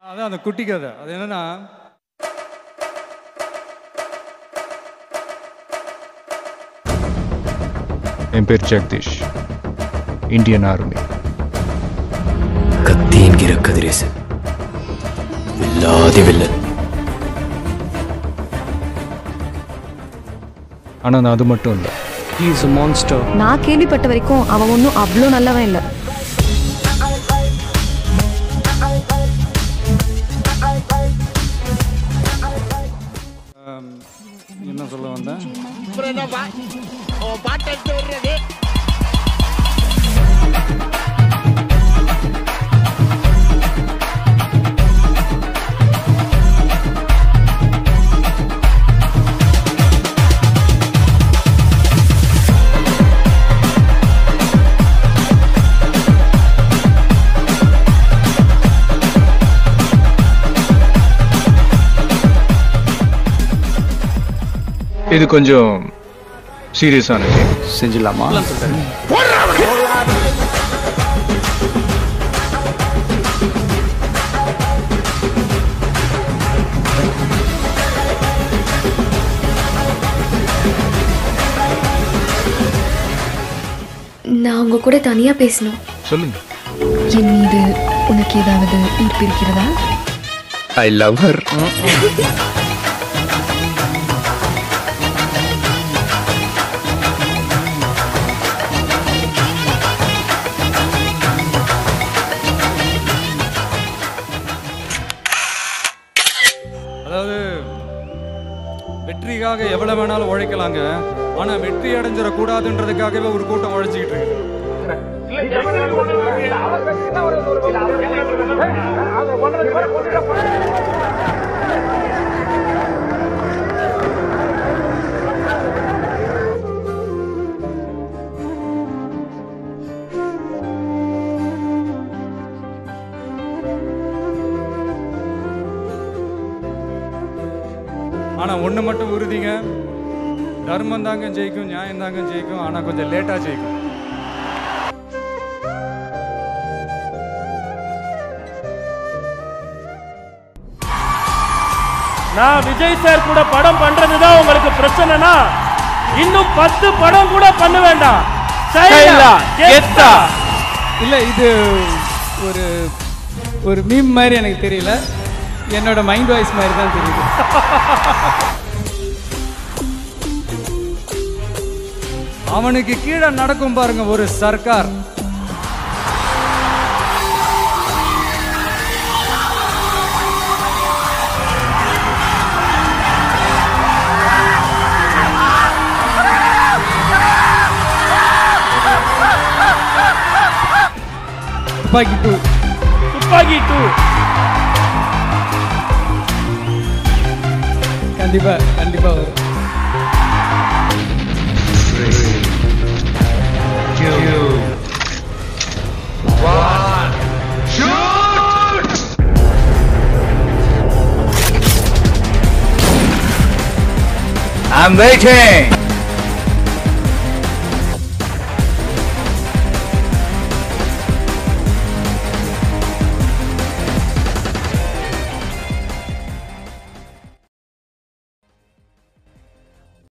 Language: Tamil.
அதான் அந்த குட்டி கதை அது என்னன்னா என் பேர் ஜெகதீஷ் இந்தியன் ஆர்மி கத்தி என்கிற கதிரேசன் வில்லாதி வில்லன் ஆனால் நான் அது மட்டும் இல்லை He is a monster. நான் கேள்விப்பட்ட வரைக்கும் அவன் ஒன்றும் அவ்வளோ நல்லவன் இல்லை ஆம், என்ன சொல்ல வந்தேன் இது கொஞ்சம் சீரியஸான கேம் செஞ்சிடலாமா நான் உங்க கூட தனியா பேசணும் சொல்லுங்க என் மீது உனக்கு ஏதாவது ஈர்ப்பு இருக்கிறதா ஐ லவ் ஹர் அதாவது வெற்றிக்காக எவ்வளவு வேணாலும் உழைக்கலாங்க ஆனா வெற்றி அடைஞ்சிடக்கூடாதுன்றதுக்காகவே ஒரு கூட்டம் உழைச்சிக்கிட்டு இருக்கு ஆனா ஒண்ணு மட்டும் உறுதிங்க தர்மம் தாங்க ஜெயிக்கும் நியாயம் தாங்க ஜெயிக்கும் ஆனா கொஞ்சம் லேட்டா ஜெயிக்கும் நான் விஜய் சார் கூட படம் பண்றதுதான் உங்களுக்கு பிரச்சனைனா இன்னும் பத்து படம் கூட பண்ண வேண்டாம் ஸ்டைலா, கெத்தா. இல்லை இது ஒரு ஒரு மீம் மாதிரி எனக்கு தெரியல என்னோட மைண்ட் வாய்ஸ் மாதிரி தான் தெரியுது அவனுக்கு கீழே நடக்கும் பாருங்க ஒரு சர்க்கார் துப்பாக்கி டூ துப்பாக்கி டூ கண்டிப்பா கண்டிப்பா வரும் I'm waiting.